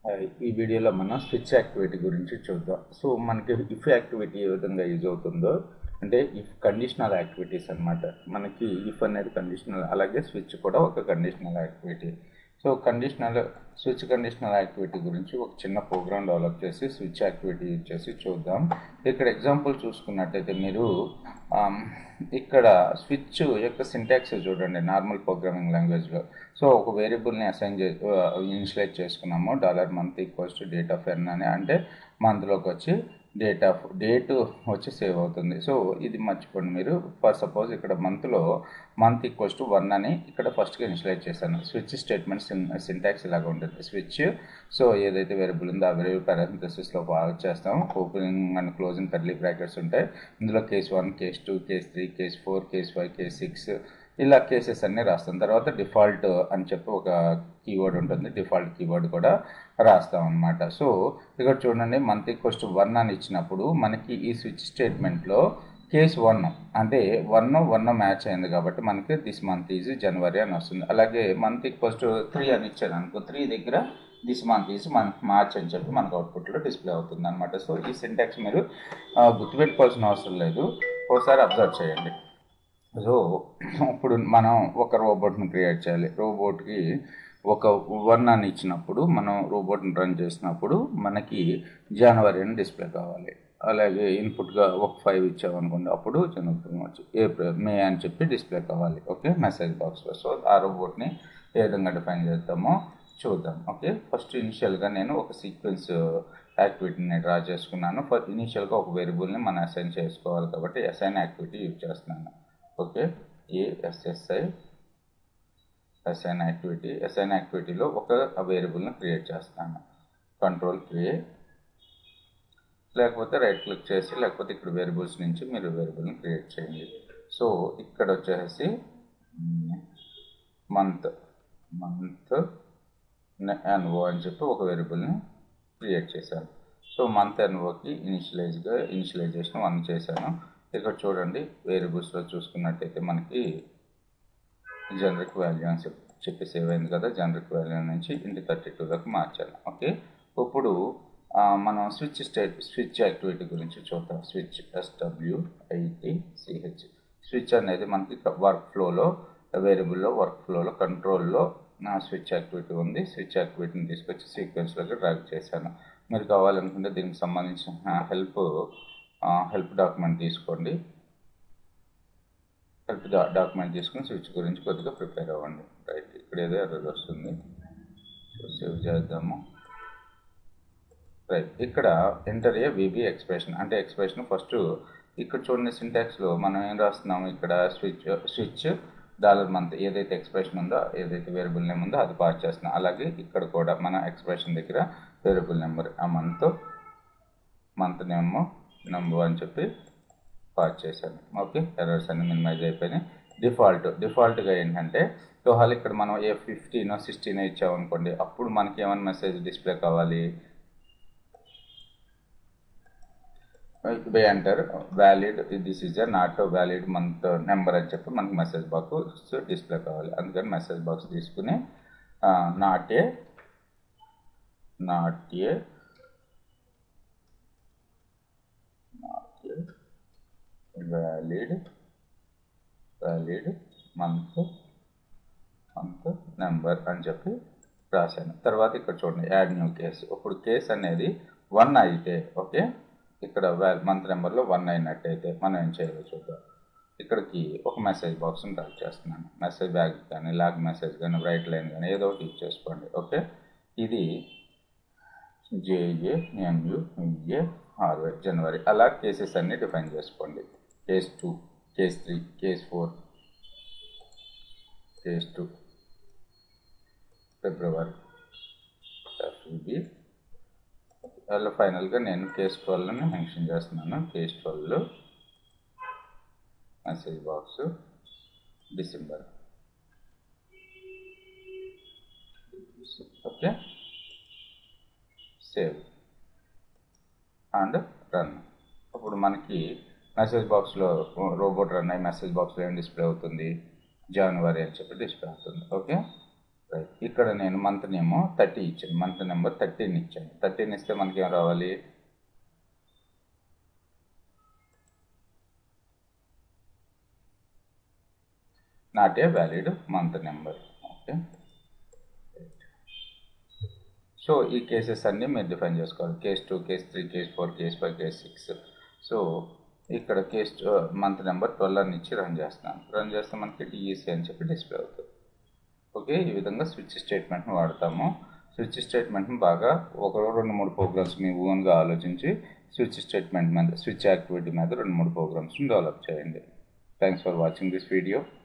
Hi. ఈ వీడియోలో మనం స్విచ్ యాక్టివిటీ గురించి చూద్దాం సో మనకి ఇఫ్ యాక్టివిటీ ఏ విధంగా యూజ్ అవుతుందో అంటే ఇఫ్ కండిషనల్ యాక్టివిటీస్ అన్నమాట మనకి ఇఫ్ అనేది కండిషనల్ అలాగే స్విచ్ కూడా ఒక conditional activity so conditional switch conditional activity గురించి ఒక చిన్న ప్రోగ్రామ్ డెవలప్ చేసి స్విచ్ యాక్టివిటీ యూజ్ చేసి చూద్దాం ఇక్కడ ఎగ్జాంపుల్ చూసుకున్నట్టయితే మీరు ఆమ్, ఇక్కడ స్విచ్ యొక్క సింటాక్స్ చూడండి నార్మల్ ప్రోగ్రామింగ్ లాంగ్వేజ్లో సో ఒక వేరియబుల్ని అసైన్ చే ఇనిషియలైజ్ చేసుకున్నాము dollar month equals to date of earn అని అంటే మంత్లోకి వచ్చి డేట్ ఆఫ్ డేట్ వచ్చి సేవ్ అవుతుంది సో ఇది మర్చిపోండి మీరు ఫర్ సపోజ్ ఇక్కడ మంత్లో మంత్ ఈక్వల్స్ టు వన్ అని ఇక్కడ ఫస్ట్గా ఇనిషియలైజ్ చేశాను స్విచ్ స్టేట్మెంట్ సింటాక్స్ ఇలాగ ఉంటుంది స్విచ్ సో ఏదైతే వేరియబుల్ ఉందో ఆ వేరియబుల్ పారాంథసిస్లో బాగా చేస్తాం opening and closing curly brackets ఉంటాయి ఇందులో case one case two case three case four case five case six ఇలా కేసెస్ అన్నీ రాస్తాం తర్వాత డిఫాల్ట్ అని చెప్పి ఒక కీవర్డ్ ఉంటుంది డిఫాల్ట్ కీవర్డ్ కూడా రాస్తాం అనమాట సో ఇక్కడ చూడండి మంత్ ఈక్వల్స్ టు వన్ అని ఇచ్చినప్పుడు మనకి ఈ స్విచ్ స్టేట్మెంట్లో కేస్ వన్ అంటే వన్ వన్ మ్యాచ్ అయింది కాబట్టి మనకి దిస్ మంత్ ఈజ్ జనవరి అని వస్తుంది అలాగే మంత్ ఈక్వల్స్ టు త్రీ అని ఇచ్చాను అనుకో త్రీ దగ్గర this month is month March అని చెప్పి మనకు అవుట్పుట్లో డిస్ప్లే అవుతుంది అనమాట సో ఈ సింటాక్స్ మీరు ఆ, గుర్తుపెట్టుకోవాల్సిన అవసరం లేదు ఒకసారి అబ్జర్వ్ చేయండి సో ఇప్పుడు మనం ఒక రోబోట్ని క్రియేట్ చేయాలి రోబోట్కి ఒక వన్ అని ఇచ్చినప్పుడు మనం రోబోట్ని రన్ చేసినప్పుడు మనకి జనవరి అని డిస్ప్లే కావాలి అలాగే ఇన్పుట్గా ఒక ఫైవ్ ఇచ్చామనుకోండి అప్పుడు జనవరి మార్చి ఏప్రిల్ మే అని చెప్పి డిస్ప్లే కావాలి ఓకే మెసేజ్ బాక్స్లో సో ఆ రోబోట్ని ఏ విధంగా డిఫైన్ చేద్దామో చూద్దాం ఓకే ఫస్ట్ ఇనిషియల్గా నేను ఒక సీక్వెన్స్ యాక్టివిటీని డ్రా చేసుకున్నాను ఫర్ ఇనిషియల్గా ఒక వేరియబుల్ని మనం అసైన్ చేసుకోవాలి కాబట్టి అసైన్ యాక్టివిటీ యూజ్ చేస్తున్నాను okay ASSI assign activity assign యాక్టివిటీలో ఒక వేరియబుల్ని క్రియేట్ చేస్తాను కంట్రోల్ క్రియేట్ లేకపోతే రైట్ క్లిక్ చేసి లేకపోతే ఇక్కడ వేరియబుల్స్ నుంచి మీరు వేరియబుల్ని క్రియేట్ చేయండి సో ఇక్కడ వచ్చేసి మంత్ మంత్ ఎన్ఓ అని చెప్పి ఒక వేరియబుల్ని క్రియేట్ చేశాను సో మంత్ ఎన్ఓకి ఇనిషియలైజ్గా ఇనిషియలైజేషన్ వన్ చేశాను ఇక్కడ చూడండి వేరియబుల్స్లో చూసుకున్నట్టయితే మనకి జనరిక్ వాల్యూ అని చెప్పి చెప్పి సేవ్ అయింది కదా జనరిక్ వాల్యూ నుంచి ఇంటి థర్టీ టూలోకి మార్చాను ఓకే ఇప్పుడు ఆ, మనం స్విచ్ స్టేట్ స్విచ్ యాక్టివిటీ గురించి చూద్దాం switch SW IT CH switch అనేది మనకి వర్క్ ఫ్లోలో వేరియబుల్లో వర్క్ ఫ్లోలో కంట్రోల్లో స్విచ్ యాక్టివిటీ ఉంది స్విచ్ యాక్టివిటీని తీసుకొచ్చి సీక్వెన్స్లోకి డ్రాగ్ చేశాను మీరు కావాలనుకుంటే దీనికి సంబంధించిన హెల్ప్ హెల్ప్ డాక్యుమెంట్ తీసుకోండి హెల్ప్ డాక్యుమెంట్ తీసుకుని స్విచ్ గురించి కొద్దిగా ప్రిపేర్ అవ్వండి రైట్ ఇక్కడ ఏదో ఎర్రర్ వస్తుంది సో సేవ్ చేద్దాము రైట్ ఇక్కడ ఎంటర్ ఏ విబి ఎక్స్ప్రెషన్ అంటే ఎక్స్ప్రెషన్ ఫస్ట్ ఇక్కడ చూడండి సింటాక్స్లో మనం ఏం రాస్తున్నాము ఇక్కడ స్విచ్ స్విచ్ డాలర్ మంత్ ఏదైతే ఎక్స్ప్రెషన్ ఉందో ఏదైతే వేరియబుల్ నేమ్ ఉందో అది పాస్ చేస్తున్నాం అలాగే ఇక్కడ కూడా మన ఎక్స్ప్రెషన్ దగ్గర వేరియబుల్ నెంబర్ ఆ మంత్ మంత్ నేమ్ నెంబర్ అని చెప్పి పాస్ చేశాను ఓకే ఎర్రర్స్ అన్ని మినిమైజ్ అయిపోయినాయి డిఫాల్ట్ డిఫాల్ట్గా ఏంటంటే ఒకవేళ ఇక్కడ మనం ఏ ఫిఫ్టీన్ సిక్స్టీన్ ఇచ్చామనుకోండి అప్పుడు మనకి ఏమైనా మెసేజ్ డిస్ప్లే కావాలి బై అంటారు valid this is uh not valid month number అని చెప్పి మనకి మెసేజ్ బాక్స్ డిస్ప్లే కావాలి అందుకని మెసేజ్ బాక్స్ తీసుకుని not a not a not a valid valid month month number అని చెప్పి రాశాను తర్వాత ఇక్కడ చూడండి యాడ్ న్యూ కేస్ ఇప్పుడు కేస్ అనేది వన్ అయితే ఓకే ఇక్కడ వ్యాల్ మంత్ నెంబర్లో వన్ అయినట్టయితే మనం ఏం చేయాలో చూద్దాం ఇక్కడికి ఒక మెసేజ్ బాక్స్ని డ్రాక్ చేస్తున్నాను మెసేజ్ బ్యాగ్ కానీ లాగ్ మెసేజ్ కానీ రైట్ లైన్ కానీ ఏదో ఒకటి యూజ్ చేసుకోండి ఓకే ఇది జేఏ ఎంయు ఏ ఆర్వై జనవరి అలా కేసెస్ అన్ని డిఫైన్ చేసుకోండి case two case three case four case two ఫిబ్రవరి ఎఫ్ఈబి అలా ఫైనల్గా నేను కేస్ ట్వెల్వ్ని మెన్షన్ చేస్తున్నాను case twelve message box December okay save and run ఇప్పుడు మనకి మెసేజ్ బాక్స్లో రోబోట్ రన్ అయ్యి మెసేజ్ బాక్స్లో ఏం డిస్ప్లే అవుతుంది జనవరి అని చెప్పి డిస్ప్లే అవుతుంది ఓకే రైట్ ఇక్కడ నేను మంత్ నేమో థర్టీ ఇచ్చాను మంత్ నెంబర్ థర్టీన్ ఇచ్చాను థర్టీన్ ఇస్తే మనకి ఏం రావాలి not a valid month number okay so ఈ కేసెస్ అన్నీ మీరు డిఫైన్ చేసుకోవాలి case two case three case four case five case six so ఇక్కడ కేస్ మంత్ నెంబర్ ట్వెల్వ్ అని ఇచ్చి రన్ చేస్తున్నాను రన్ చేస్తే మనకి డిఈసి అని చెప్పి డిస్ప్లే అవుతుంది ఓకే ఈ విధంగా స్విచ్ స్టేట్మెంట్ని వాడతాము స్విచ్ స్టేట్మెంట్ని బాగా ఒక రెండు మూడు ప్రోగ్రామ్స్ మీ ఓన్గా ఆలోచించి స్విచ్ స్టేట్మెంట్ మీద స్విచ్ యాక్టివిటీ మీద రెండు మూడు ప్రోగ్రామ్స్ని డెవలప్ చేయండి thanks for watching this video